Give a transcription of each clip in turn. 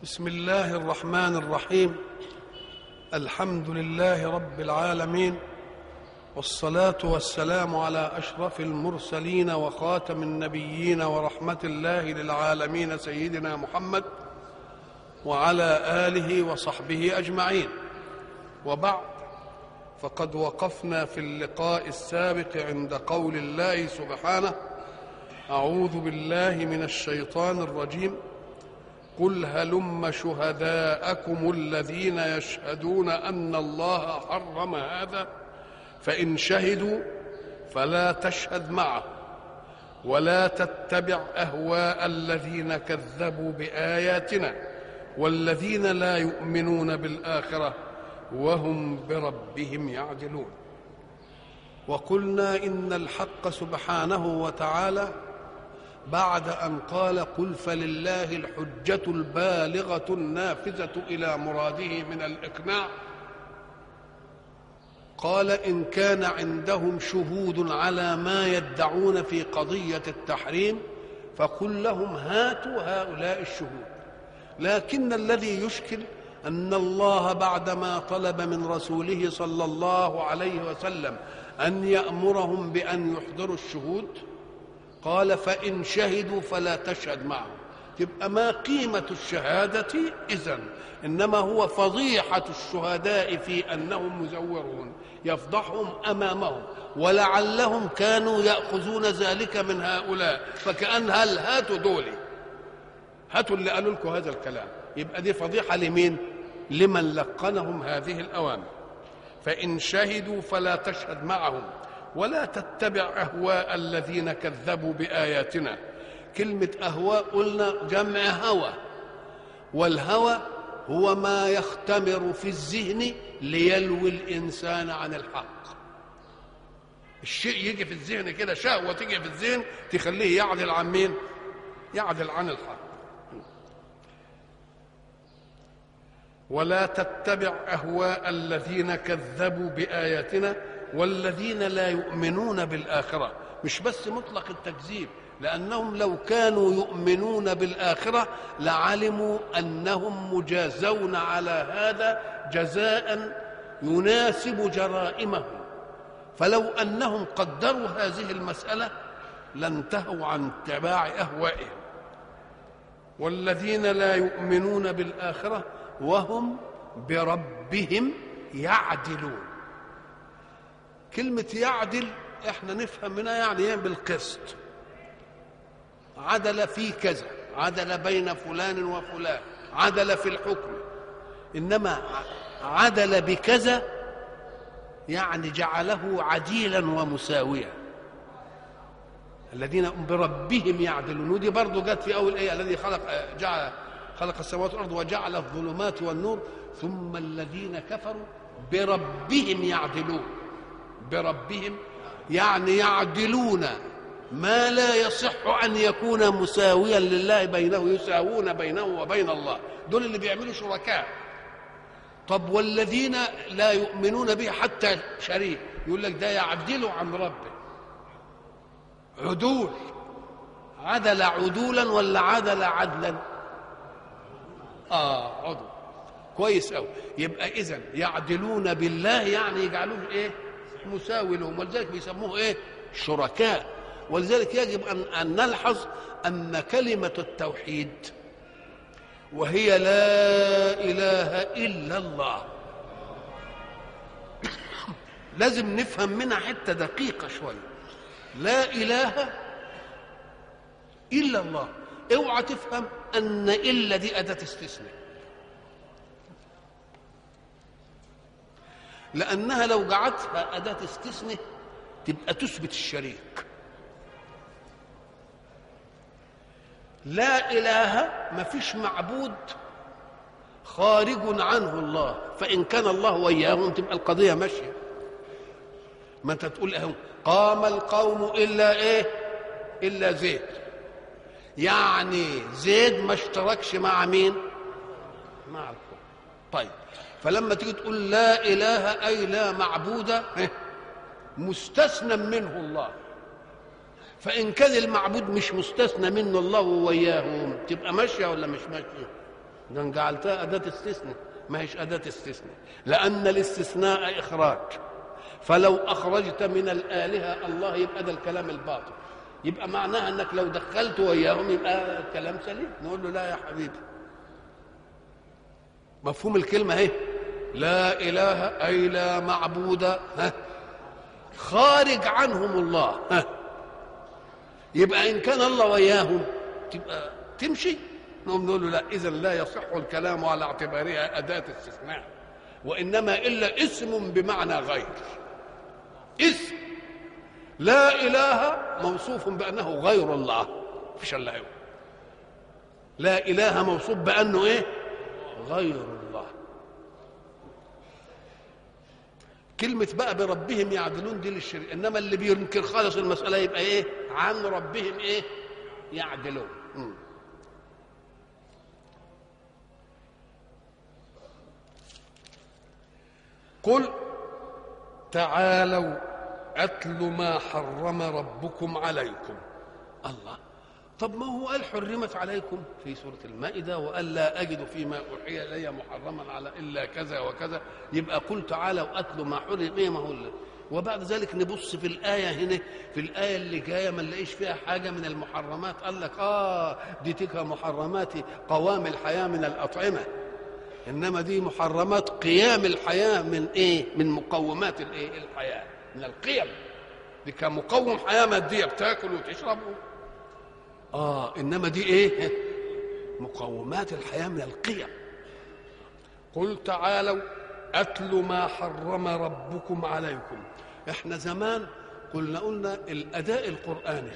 بسم الله الرحمن الرحيم الحمد لله رب العالمين والصلاه والسلام على اشرف المرسلين وخاتم النبيين ورحمه الله للعالمين سيدنا محمد وعلى اله وصحبه اجمعين وبعد فقد وقفنا في اللقاء السابق عند قول الله سبحانه اعوذ بالله من الشيطان الرجيم قل هلم شهداءكم الذين يشهدون ان الله حرم هذا فان شهدوا فلا تشهد معه ولا تتبع اهواء الذين كذبوا باياتنا والذين لا يؤمنون بالاخره وهم بربهم يعدلون وقلنا ان الحق سبحانه وتعالى بعد ان قال قل فلله الحجه البالغه النافذه الى مراده من الاقناع قال ان كان عندهم شهود على ما يدعون في قضيه التحريم فقل لهم هاتوا هؤلاء الشهود لكن الذي يشكل ان الله بعدما طلب من رسوله صلى الله عليه وسلم ان يامرهم بان يحضروا الشهود قال فإن شهدوا فلا تشهد معهم تبقى ما قيمة الشهادة إذن إنما هو فضيحة الشهداء في أنهم مزورون يفضحهم أمامهم ولعلهم كانوا يأخذون ذلك من هؤلاء فكأن هل هاتوا دولي هاتوا اللي قالوا لكم هذا الكلام يبقى دي فضيحة لمين لمن لقنهم هذه الأوامر فإن شهدوا فلا تشهد معهم ولا تتبع اهواء الذين كذبوا باياتنا كلمه اهواء قلنا جمع هوى والهوى هو ما يختمر في الذهن ليلوي الانسان عن الحق الشيء يجي في الذهن كده شهوه تيجي في الذهن تخليه يعدل عن مين يعدل عن الحق ولا تتبع اهواء الذين كذبوا باياتنا والذين لا يؤمنون بالآخرة مش بس مطلق التكذيب لأنهم لو كانوا يؤمنون بالآخرة لعلموا أنهم مجازون على هذا جزاء يناسب جرائمهم فلو أنهم قدروا هذه المسألة لانتهوا عن اتباع أهوائهم والذين لا يؤمنون بالآخرة وهم بربهم يعدلون كلمة يعدل احنا نفهم منها يعني ايه بالقسط عدل في كذا عدل بين فلان وفلان عدل في الحكم انما عدل بكذا يعني جعله عديلا ومساويا الذين بربهم يعدلون ودي برضه جت في اول ايه الذي خلق جعل خلق السماوات والارض وجعل الظلمات والنور ثم الذين كفروا بربهم يعدلون بربهم يعني يعدلون ما لا يصح ان يكون مساويا لله بينه يساوون بينه وبين الله دول اللي بيعملوا شركاء طب والذين لا يؤمنون به حتى شريك يقول لك ده يعدل عن ربه عدول عدل عدولا ولا عدل عدلا اه عدل كويس قوي يبقى اذا يعدلون بالله يعني يجعلوه ايه مساوي لهم ولذلك بيسموه ايه شركاء ولذلك يجب ان ان نلحظ ان كلمه التوحيد وهي لا اله الا الله لازم نفهم منها حته دقيقه شويه لا اله الا الله اوعى تفهم ان الا دي اداه استثناء لأنها لو جعلتها أداة استثناء تبقى تثبت الشريك لا إله ما فيش معبود خارج عنه الله فإن كان الله وياهم تبقى القضية ماشية ما أنت تقول أهو قام القوم إلا إيه إلا زيد يعني زيد ما اشتركش مع مين مع القوم طيب فلما تيجي تقول لا اله اي لا معبود مستثنى منه الله فان كان المعبود مش مستثنى منه الله ووياهم تبقى ماشيه ولا مش ماشيه ده جعلتها اداه استثناء ما هيش اداه استثناء لان الاستثناء اخراج فلو اخرجت من الالهه الله يبقى ده الكلام الباطل يبقى معناها انك لو دخلت وياهم يبقى الكلام سليم نقول له لا يا حبيبي مفهوم الكلمه اهي لا اله اي لا معبود ها خارج عنهم الله ها يبقى ان كان الله وياهم تبقى تمشي نقوم نقول له لا اذا لا يصح الكلام على اعتبارها اداه استثناء وانما الا اسم بمعنى غير اسم لا اله موصوف بانه غير الله مفيش الا هو لا اله موصوف بانه ايه غير الله كلمة بقى بربهم يعدلون دي للشرك إنما اللي بينكر خالص المسألة يبقى إيه عن ربهم إيه يعدلون م. قل تعالوا أتل ما حرم ربكم عليكم الله طب ما هو قال حرمت عليكم في سورة المائدة وقال لا أجد فيما أوحي إلي محرما على إلا كذا وكذا يبقى قل تعالوا أتلوا ما حرم إيه ما هو اللي. وبعد ذلك نبص في الآية هنا في الآية اللي جاية ما نلاقيش فيها حاجة من المحرمات قال لك آه دي تلك محرمات قوام الحياة من الأطعمة إنما دي محرمات قيام الحياة من إيه؟ من مقومات الإيه؟ الحياة من القيم دي كمقوم حياة مادية بتاكل وتشرب اه انما دي ايه مقومات الحياه من القيم قل تعالوا اتل ما حرم ربكم عليكم احنا زمان قلنا قلنا الاداء القراني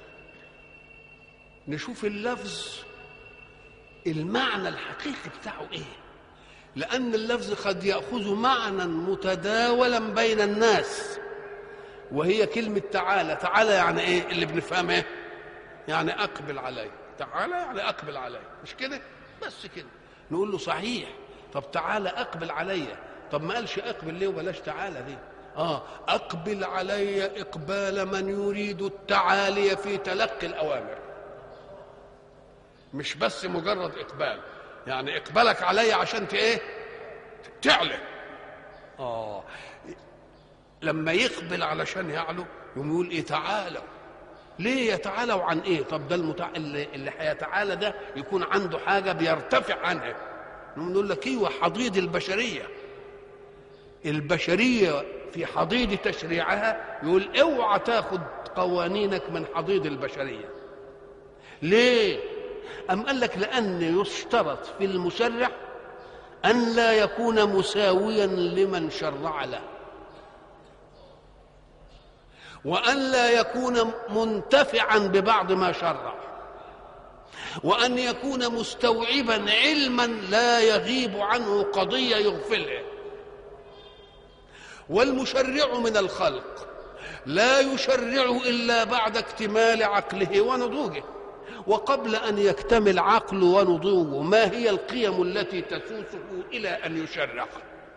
نشوف اللفظ المعنى الحقيقي بتاعه ايه لان اللفظ قد ياخذ معنى متداولا بين الناس وهي كلمه تعالى تعالى يعني ايه اللي بنفهمه ايه يعني اقبل علي تعالى يعني اقبل علي مش كده بس كده نقول له صحيح طب تعالى اقبل علي طب ما قالش اقبل ليه وبلاش تعالى دي اه اقبل علي اقبال من يريد التعالي في تلقي الاوامر مش بس مجرد اقبال يعني اقبالك علي عشان ايه تعلى اه لما يقبل علشان يعلو يقوم يقول ايه تعالوا ليه يتعالوا عن ايه طب ده المتع... اللي, اللي هيتعالى ده يكون عنده حاجه بيرتفع عنها نقول لك ايوه حضيض البشريه البشريه في حضيض تشريعها يقول اوعى تاخد قوانينك من حضيض البشريه ليه ام قال لك لان يشترط في المشرع ان لا يكون مساويا لمن شرع له وأن لا يكون منتفعا ببعض ما شرع وأن يكون مستوعبا علما لا يغيب عنه قضية يغفلها والمشرع من الخلق لا يشرع إلا بعد اكتمال عقله ونضوجه وقبل أن يكتمل عقله ونضوجه ما هي القيم التي تسوسه إلى أن يشرع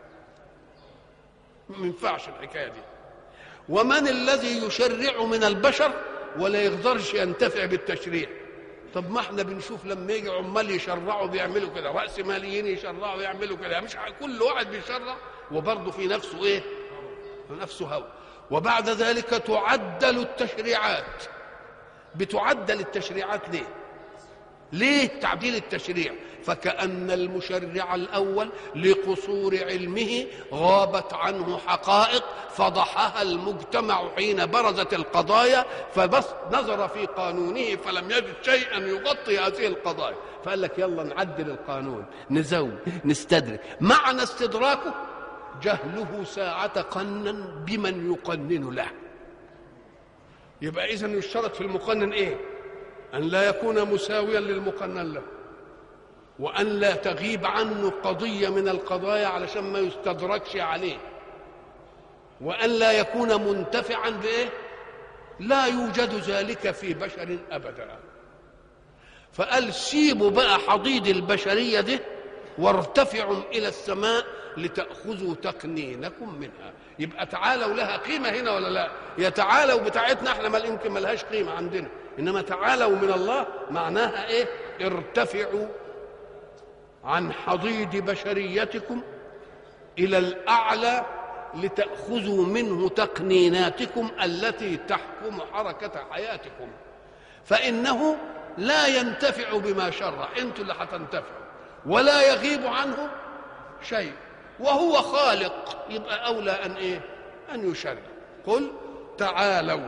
ما ينفعش الحكاية دي ومن الذي يشرع من البشر ولا يقدرش ينتفع بالتشريع طب ما احنا بنشوف لما يجي عمال يشرعوا بيعملوا كده راس ماليين يشرعوا يعملوا كده مش كل واحد بيشرع وبرضه في نفسه ايه في نفسه هوى وبعد ذلك تعدل التشريعات بتعدل التشريعات ليه ليه تعديل التشريع فكأن المشرع الأول لقصور علمه غابت عنه حقائق فضحها المجتمع حين برزت القضايا فبس نظر في قانونه فلم يجد شيئا يغطي هذه القضايا فقال لك يلا نعدل القانون نزود نستدرك معنى استدراكه جهله ساعة قنا بمن يقنن له يبقى إذا يشترط في المقنن إيه؟ أن لا يكون مساويا للمقنن له وأن لا تغيب عنه قضية من القضايا علشان ما يستدركش عليه وأن لا يكون منتفعا بإيه لا يوجد ذلك في بشر أبدا فقال سيبوا بقى حضيض البشرية دي وارتفعوا إلى السماء لتأخذوا تقنينكم منها يبقى تعالوا لها قيمة هنا ولا لا يا تعالوا بتاعتنا احنا ما يمكن ملهاش قيمة عندنا إنما تعالوا من الله معناها إيه ارتفعوا عن حضيض بشريتكم الى الاعلى لتاخذوا منه تقنيناتكم التي تحكم حركه حياتكم فانه لا ينتفع بما شرع انتوا اللي هتنتفعوا ولا يغيب عنه شيء وهو خالق يبقى اولى ان ايه ان يشرع قل تعالوا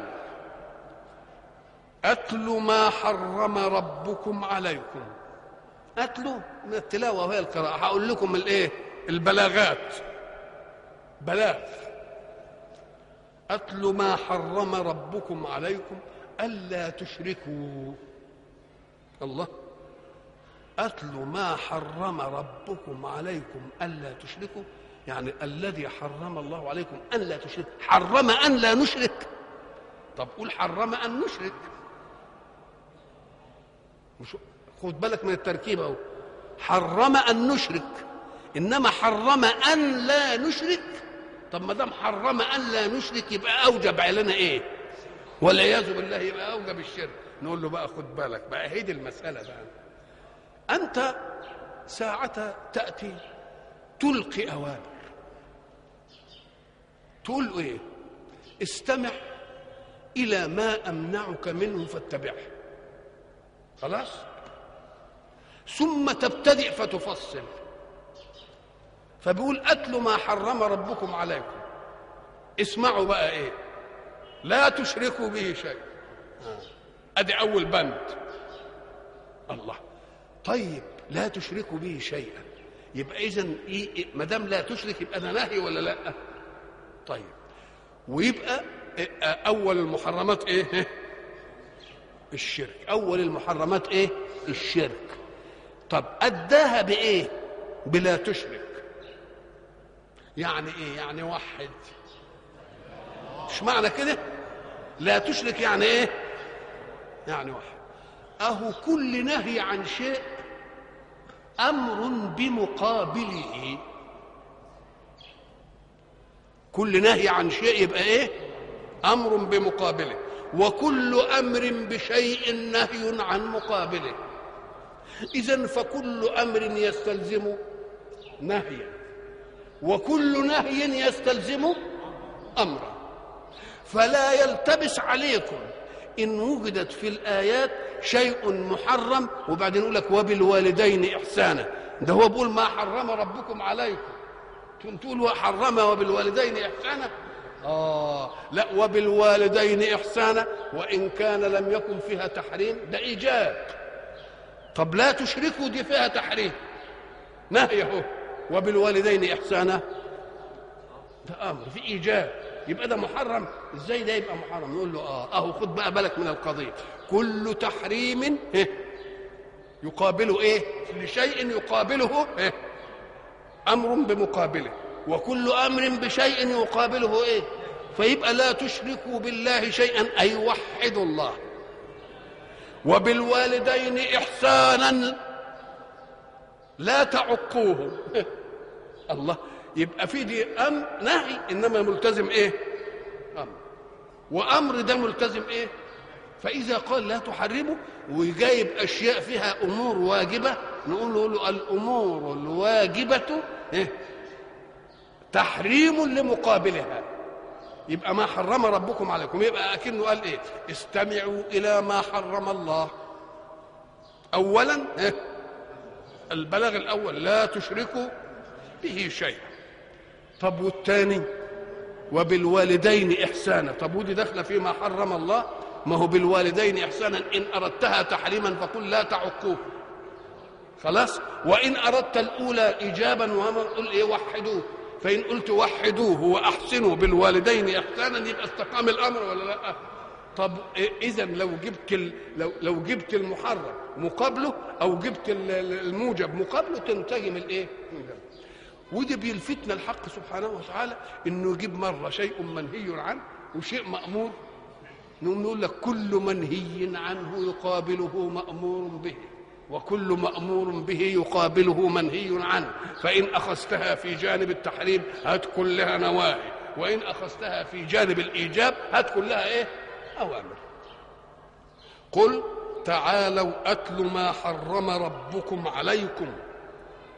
اتل ما حرم ربكم عليكم اتلوا من التلاوه وهي القراءه هقول لكم الايه البلاغات بلاغ اتل ما حرم ربكم عليكم الا تشركوا الله أتل ما حرم ربكم عليكم ألا تشركوا يعني الذي حرم الله عليكم أن لا تشرك حرم أن لا نشرك طب قول حرم أن نشرك مش خد بالك من التركيب اهو حرم أن نشرك إنما حرم أن لا نشرك طب ما دام حرم أن لا نشرك يبقى أوجب علينا إيه؟ والعياذ بالله يبقى أوجب الشرك نقول له بقى خد بالك بقى هي دي المسألة بقى أنت ساعة تأتي تلقي أوامر تقول إيه استمع إلى ما أمنعك منه فاتبعه خلاص ثم تبتدئ فتفصل فبيقول أتلوا ما حرم ربكم عليكم اسمعوا بقى إيه لا تشركوا به شيء ادي اول بند الله طيب لا تشركوا به شيئا يبقى اذا إيه ما دام لا تشرك يبقى ده نهي ولا لا طيب ويبقى اول المحرمات ايه الشرك اول المحرمات ايه الشرك طب اداها بايه بلا تشرك يعني ايه يعني وحد مش معنى كده لا تشرك يعني ايه يعني واحد اهو كل نهي عن شيء امر بمقابله كل نهي عن شيء يبقى ايه امر بمقابله وكل امر بشيء نهي عن مقابله اذا فكل امر يستلزم نهيا وكل نهي يستلزم امرا فلا يلتبس عليكم ان وجدت في الايات شيء محرم وبعدين يقول لك وبالوالدين احسانا ده هو بيقول ما حرم ربكم عليكم تقول حرم وبالوالدين احسانا اه لا وبالوالدين احسانا وان كان لم يكن فيها تحريم ده ايجاب طب لا تشركوا دي فيها تحريم نهي اهو وبالوالدين احسانا ده امر في ايجاب يبقى ده محرم ازاي ده يبقى محرم نقول له اه اهو خد بقى بالك من القضيه كل تحريم يقابله ايه لشيء يقابله إيه؟ امر بمقابله وكل امر بشيء يقابله ايه فيبقى لا تشركوا بالله شيئا اي وحدوا الله وبالوالدين احسانا لا تعقوهم الله يبقى في دي أم نهي إنما ملتزم إيه؟ أمر وأمر ده ملتزم إيه؟ فإذا قال لا تحرموا وجايب أشياء فيها أمور واجبة نقول له الأمور الواجبة إيه؟ تحريم لمقابلها يبقى ما حرم ربكم عليكم يبقى أكنه قال إيه؟ استمعوا إلى ما حرم الله أولا إيه؟ البلاغ الأول لا تشركوا به شيئا طب والتاني وبالوالدين إحسانا طب ودي داخلة فيما حرم الله ما هو بالوالدين إحسانا إن أردتها تحريما فقل لا تعقوه خلاص وإن أردت الأولى إيجابا وهما قل إيه وحدوه فإن قلت وحدوه وأحسنوا بالوالدين إحسانا يبقى استقام الأمر ولا لا طب إذا لو جبت ال... لو لو جبت المحرم مقابله أو جبت الموجب مقابله تنتجم الإيه؟ ودي بيلفتنا الحق سبحانه وتعالى انه يجيب مره شيء منهي عنه وشيء مامور نقوم نقول لك كل منهي عنه يقابله مامور به وكل مامور به يقابله منهي عنه فان اخذتها في جانب التحريم هات كلها نواهي وان اخذتها في جانب الايجاب هات كلها ايه اوامر قل تعالوا اتل ما حرم ربكم عليكم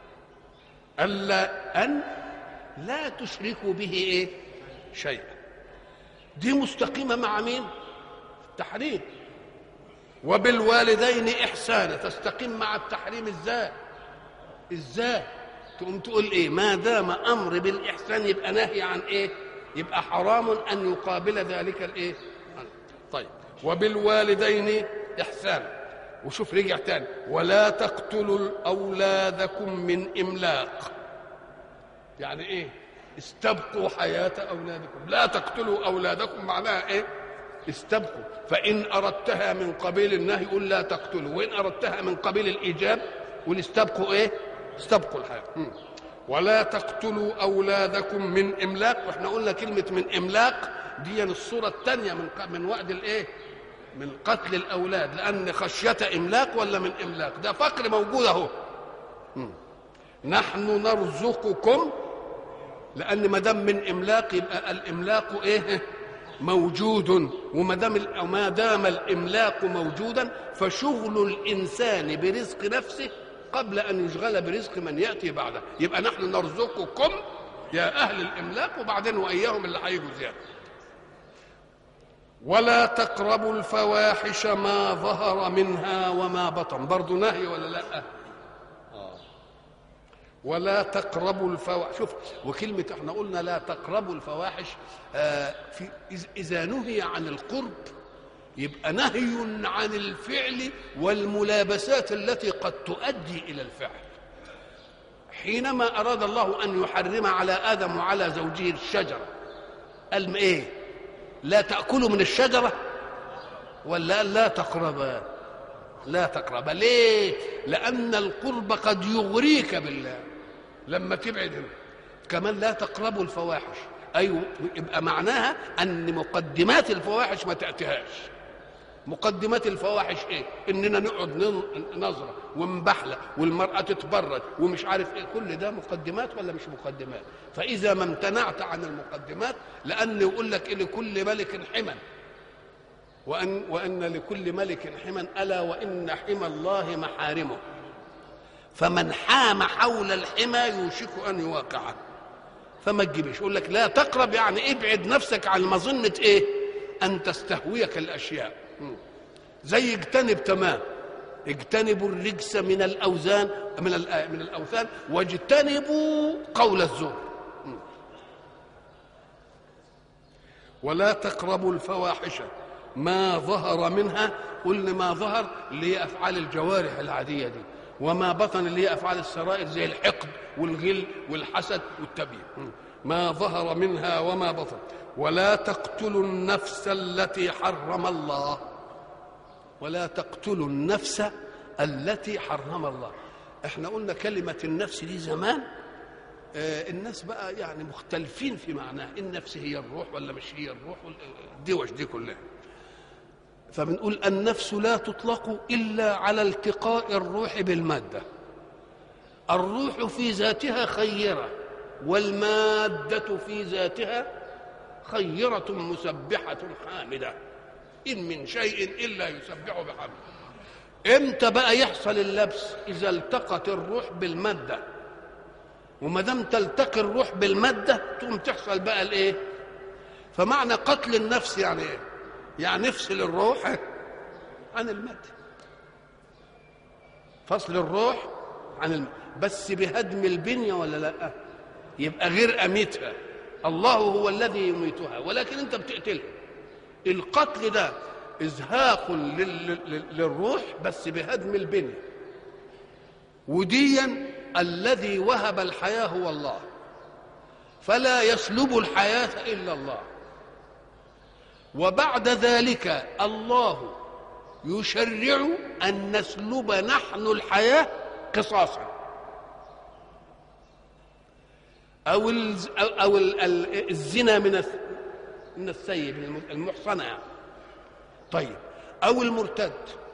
ألا أن لا تشركوا به إيه شيئا دي مستقيمة مع مين التحريم وبالوالدين إحسانا تستقيم مع التحريم إزاي إزاي تقوم تقول إيه ما دام أمر بالإحسان يبقى نهي عن إيه يبقى حرام أن يقابل ذلك الإيه طيب وبالوالدين إحسانا وشوف رجع تاني ولا تقتلوا أولادكم من إملاق يعني إيه استبقوا حياة أولادكم لا تقتلوا أولادكم معناها إيه استبقوا فإن أردتها من قبيل النهي قل لا تقتلوا وإن أردتها من قبيل الإيجاب قل استبقوا إيه استبقوا الحياة م. ولا تقتلوا أولادكم من إملاق وإحنا قلنا كلمة من إملاق دي الصورة الثانية من من وعد الإيه من قتل الأولاد لأن خشية إملاق ولا من إملاق ده فقر موجود أهو م. نحن نرزقكم لان ما دام من املاق يبقى الاملاق ايه موجود وما دام ما دام الاملاق موجودا فشغل الانسان برزق نفسه قبل ان يشغل برزق من ياتي بعده يبقى نحن نرزقكم يا اهل الاملاق وبعدين واياهم اللي هيجوا زياده ولا تقربوا الفواحش ما ظهر منها وما بطن برضه نهي ولا لا ولا تقربوا الفواحش شوف وكلمة احنا قلنا لا تقربوا الفواحش آه في إذا نهي عن القرب يبقى نهي عن الفعل والملابسات التي قد تؤدي إلى الفعل حينما أراد الله أن يحرم على آدم وعلى زوجه الشجرة قال إيه لا تأكلوا من الشجرة ولا لا تقربا لا تقربا ليه لأن القرب قد يغريك بالله لما تبعد هنا كمان لا تقربوا الفواحش ايوه يبقى معناها ان مقدمات الفواحش ما تاتيهاش مقدمات الفواحش ايه اننا نقعد نظره ونبحلق والمراه تتبرج ومش عارف ايه كل ده مقدمات ولا مش مقدمات فاذا ما امتنعت عن المقدمات لان يقول لك إيه لكل ملك حمى وان وان لكل ملك حمى الا وان حمى الله محارمه فمن حام حول الحمى يوشك ان يواقعه فما تجيبش يقول لك لا تقرب يعني ابعد نفسك عن مظنه ايه ان تستهويك الاشياء زي اجتنب تمام اجتنبوا الرجس من الاوزان من من الاوثان واجتنبوا قول الزور ولا تقربوا الفواحش ما ظهر منها قلنا ما ظهر اللي هي افعال الجوارح العاديه دي وما بطن اللي هي افعال السرائر زي الحقد والغل والحسد والتبيين ما ظهر منها وما بطن ولا تقتلوا النفس التي حرم الله ولا تقتلوا النفس التي حرم الله احنا قلنا كلمة النفس دي زمان آه الناس بقى يعني مختلفين في معناها النفس هي الروح ولا مش هي الروح الدوش دي كلها فبنقول النفس لا تطلق الا على التقاء الروح بالماده الروح في ذاتها خيره والماده في ذاتها خيره مسبحه حامده ان من شيء الا يسبح بحمده امتى بقى يحصل اللبس اذا التقت الروح بالماده وما دام تلتقي الروح بالماده تقوم تحصل بقى الايه فمعنى قتل النفس يعني ايه يعني نفصل الروح عن المادة فصل الروح عن الم... بس بهدم البنية ولا لا يبقى غير أميتها الله هو الذي يميتها ولكن أنت بتقتلها القتل ده إزهاق لل... للروح بس بهدم البنية وديا الذي وهب الحياة هو الله فلا يسلب الحياة إلا الله وبعد ذلك الله يشرع ان نسلب نحن الحياه قصاصا او او الزنا من من السيب المحصنه يعني. طيب او المرتد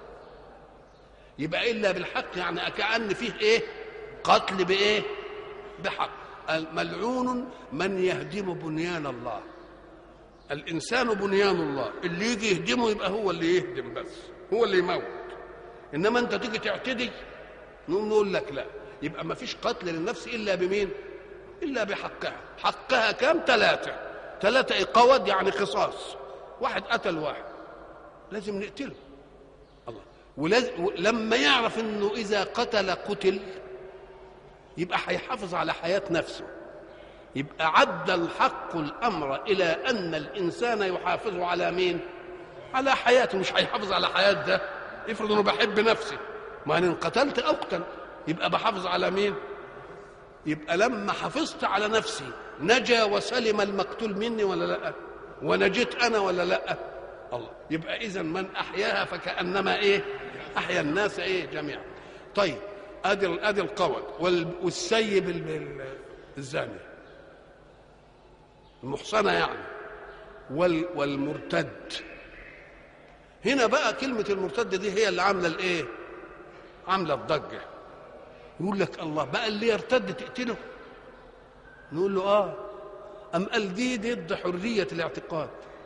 يبقى الا بالحق يعني كان فيه ايه قتل بايه بحق ملعون من يهدم بنيان الله الانسان بنيان الله اللي يجي يهدمه يبقى هو اللي يهدم بس هو اللي يموت انما انت تيجي تعتدي نقوم نقول لك لا يبقى ما فيش قتل للنفس الا بمين الا بحقها حقها كام ثلاثه ثلاثه قود يعني قصاص واحد قتل واحد لازم نقتله الله ولازم لما يعرف انه اذا قتل قتل يبقى هيحافظ على حياه نفسه يبقى عد الحق الامر الى ان الانسان يحافظ على مين على حياته مش هيحافظ على حياه ده افرض انه بحب نفسي ما انا ان قتلت اقتل يبقى بحافظ على مين يبقى لما حافظت على نفسي نجا وسلم المقتول مني ولا لا ونجيت انا ولا لا الله يبقى اذا من احياها فكانما ايه احيا الناس ايه جميعا طيب ادي ادي القول والسيب الزاني المحصنه يعني وال والمرتد هنا بقى كلمة المرتد دي هي اللي عاملة الإيه؟ عاملة الضجة يقول لك الله بقى اللي يرتد تقتله نقول له آه أم قال دي ضد حرية الاعتقاد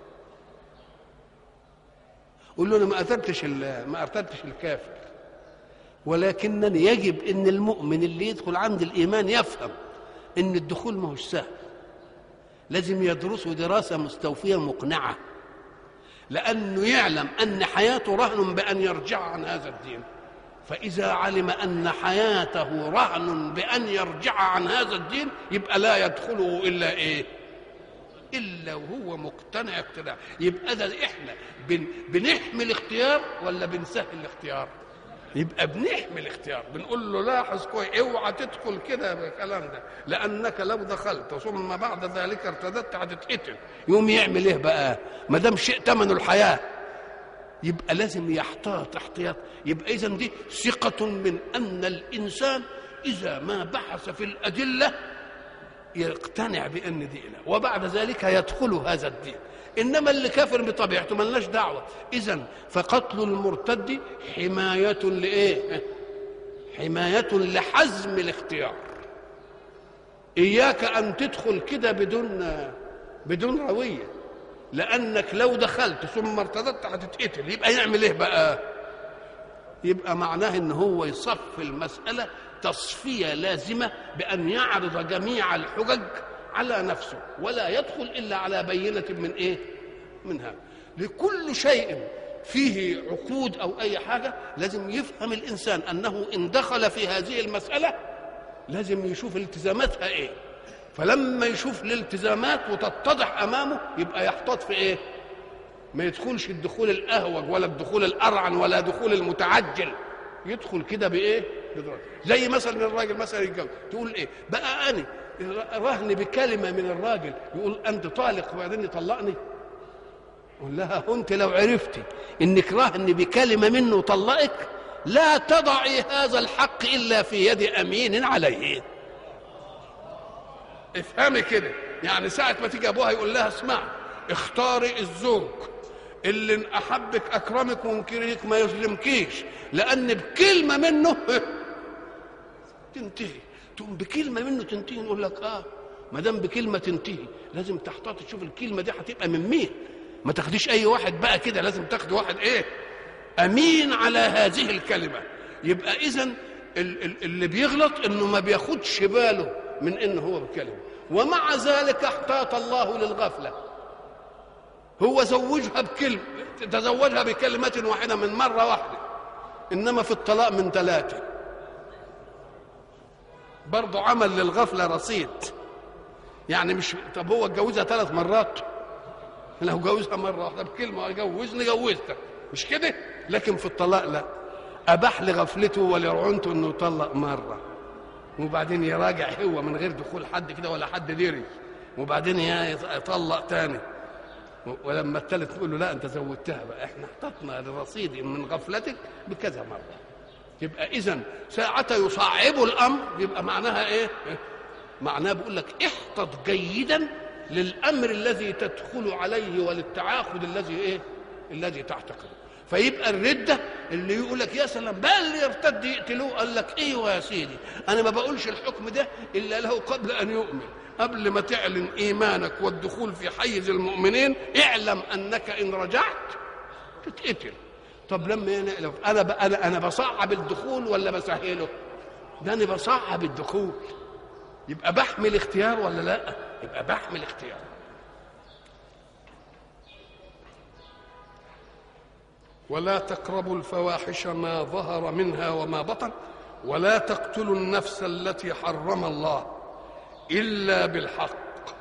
قول له أنا ما قتلتش ما قتلتش الكافر ولكنني يجب أن المؤمن اللي يدخل عند الإيمان يفهم أن الدخول ما هوش سهل لازم يدرسه دراسة مستوفية مقنعة لأنه يعلم أن حياته رهن بأن يرجع عن هذا الدين فإذا علم أن حياته رهن بأن يرجع عن هذا الدين يبقى لا يدخله إلا إيه إلا وهو مقتنع اقتناع يبقى ده إحنا بن بنحمي الاختيار ولا بنسهل الاختيار يبقى بنحمي الاختيار بنقول له لاحظ كويس اوعى تدخل كده بالكلام ده لانك لو دخلت ثم بعد ذلك ارتدت هتتقتل يقوم يعمل ايه بقى ما دام شيء ثمنه الحياه يبقى لازم يحتاط احتياط يبقى اذا دي ثقه من ان الانسان اذا ما بحث في الادله يقتنع بان دي اله وبعد ذلك يدخل هذا الدين انما اللي كافر بطبيعته ملناش دعوه اذا فقتل المرتد حمايه لايه حمايه لحزم الاختيار اياك ان تدخل كده بدون بدون رويه لانك لو دخلت ثم ارتدت هتتقتل يبقى يعمل ايه بقى يبقى معناه ان هو يصف المساله تصفيه لازمه بان يعرض جميع الحجج على نفسه ولا يدخل الا على بينه من ايه من هذا لكل شيء فيه عقود او اي حاجه لازم يفهم الانسان انه ان دخل في هذه المساله لازم يشوف التزاماتها ايه فلما يشوف الالتزامات وتتضح امامه يبقى يحتاط في ايه ما يدخلش الدخول الاهوج ولا الدخول الارعن ولا دخول المتعجل يدخل كده بايه بدرجة. زي مثلا الراجل مثلا يتجوز تقول ايه بقى انا رهن بكلمه من الراجل يقول انت طالق وبعدين يطلقني قول لها انت لو عرفتي انك رهن بكلمه منه وطلقك لا تضعي هذا الحق الا في يد امين عليه افهمي كده يعني ساعه ما تيجي ابوها يقول لها اسمعي اختاري الزوج اللي ان احبك اكرمك وانكرك ما يظلمكيش لان بكلمه منه تنتهي تقوم بكلمه منه تنتهي نقول لك اه ما دام بكلمه تنتهي لازم تحتاط تشوف الكلمه دي هتبقى من مين ما تاخديش اي واحد بقى كده لازم تاخدي واحد ايه امين على هذه الكلمه يبقى اذا اللي بيغلط انه ما بياخدش باله من انه هو بكلمه ومع ذلك احتاط الله للغفله هو زوجها بكلمه تزوجها بكلمه واحده من مره واحده انما في الطلاق من ثلاثه برضه عمل للغفله رصيد يعني مش طب هو اتجوزها ثلاث مرات لو جوزها مره واحده بكلمه جوزني جوزتك مش كده لكن في الطلاق لا اباح لغفلته ولرعنته انه يطلق مره وبعدين يراجع هو من غير دخول حد كده ولا حد دري وبعدين يطلق تاني ولما الثالث تقول له لا انت زودتها بقى احنا احتطنا لرصيد من غفلتك بكذا مره يبقى اذا ساعة يصعب الامر يبقى معناها ايه؟ معناه بيقول لك احتط جيدا للامر الذي تدخل عليه وللتعاقد الذي ايه؟ الذي تعتقده فيبقى الردة اللي يقول لك يا سلام بقى اللي يرتد يقتلوه قال لك ايوه يا سيدي انا ما بقولش الحكم ده الا له قبل ان يؤمن قبل ما تعلن ايمانك والدخول في حيز المؤمنين اعلم انك ان رجعت تتقتل طب لما انا انا انا انا بصعب الدخول ولا بسهله ده انا بصعب الدخول يبقى بحمل اختيار ولا لا يبقى بحمل اختيار ولا تقربوا الفواحش ما ظهر منها وما بطن ولا تقتلوا النفس التي حرم الله الا بالحق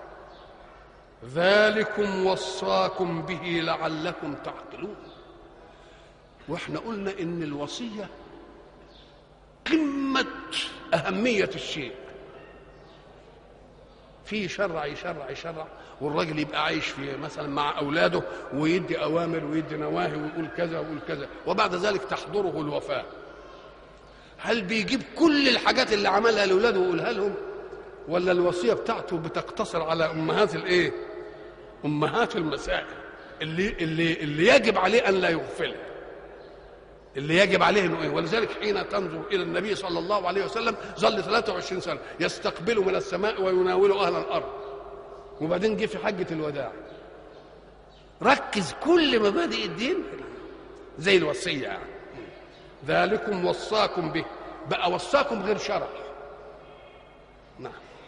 ذلكم وصاكم به لعلكم تعقلون واحنا قلنا ان الوصيه قمه اهميه الشيء في شرع يشرع يشرع والراجل يبقى عايش في مثلا مع اولاده ويدي اوامر ويدي نواهي ويقول كذا ويقول كذا وبعد ذلك تحضره الوفاه هل بيجيب كل الحاجات اللي عملها لاولاده ويقولها لهم ولا الوصيه بتاعته بتقتصر على امهات الايه امهات المسائل اللي اللي اللي يجب عليه ان لا يغفلها اللي يجب عليه انه ايه ولذلك حين تنظر الى النبي صلى الله عليه وسلم ظل 23 سنه يستقبل من السماء ويناول اهل الارض وبعدين جه في حجه الوداع ركز كل مبادئ الدين زي الوصيه يعني ذلكم وصاكم به بقى وصاكم غير شرع نعم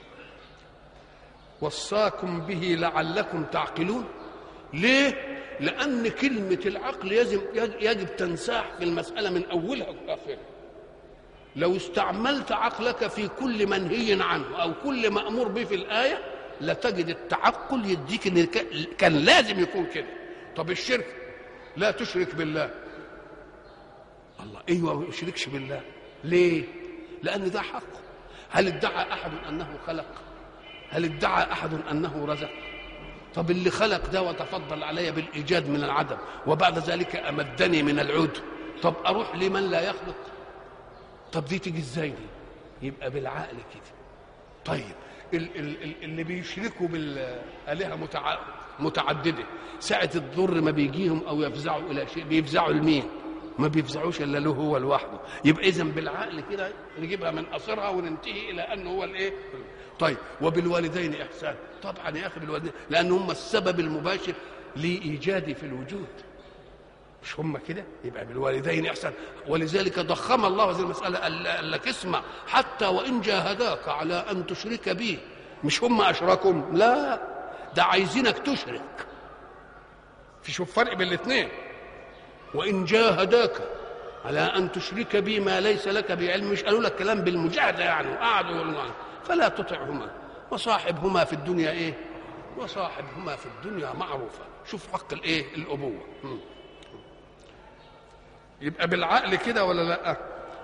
وصاكم به لعلكم تعقلون ليه لأن كلمة العقل يجب, يجب تنساح في المسألة من أولها وآخرها لو استعملت عقلك في كل منهي عنه أو كل مأمور به في الآية لتجد التعقل يديك إن كان لازم يكون كده طب الشرك لا تشرك بالله الله ايوه ما يشركش بالله ليه لان ده حق هل ادعى احد انه خلق هل ادعى احد انه رزق طب اللي خلق ده وتفضل علي بالايجاد من العدم وبعد ذلك امدني من العود طب اروح لمن لا يخلق طب دي تيجي ازاي دي يبقى بالعقل كده طيب ال- ال- ال- اللي بيشركوا بالالهه متع... متعدده ساعه الضر ما بيجيهم او يفزعوا الى شيء بيفزعوا لمين ما بيفزعوش الا له هو لوحده يبقى اذا بالعقل كده نجيبها من قصرها وننتهي الى انه هو الايه طيب وبالوالدين احسان طبعا يا اخي بالوالدين لان هم السبب المباشر لايجادي في الوجود مش هم كده يبقى بالوالدين احسان ولذلك ضخم الله هذه المساله قال قال لك اسمع حتى وان جاهداك على ان تشرك بي مش هم اشركهم لا ده عايزينك تشرك في شوف فرق بين الاثنين وان جاهداك على ان تشرك بي ما ليس لك بعلم مش قالوا لك كلام بالمجاهده يعني وقعدوا يقولوا عنه. فلا تطعهما وصاحبهما في الدنيا ايه وصاحبهما في الدنيا معروفه شوف حق الايه الابوه م. يبقى بالعقل كده ولا لا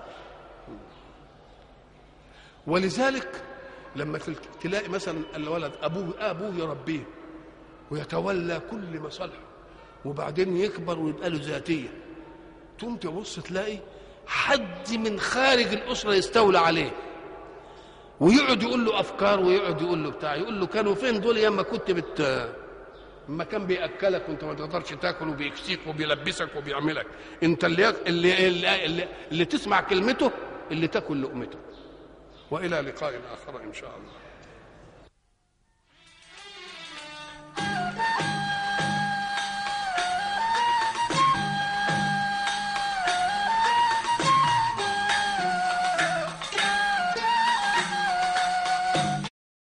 ولذلك لما تلاقي مثلا الولد ابوه ابوه يربيه ويتولى كل مصالحه وبعدين يكبر ويبقى له ذاتيه تقوم تبص تلاقي حد من خارج الاسره يستولى عليه ويقعد يقول له افكار ويقعد يقول له بتاع يقول له كانوا فين دول ياما كنت بت اما كان بياكلك وانت ما تقدرش تاكل وبيكسيك وبيلبسك وبيعملك انت اللي اللي, اللي, اللي, اللي تسمع كلمته اللي تاكل لقمته والى لقاء اخر ان شاء الله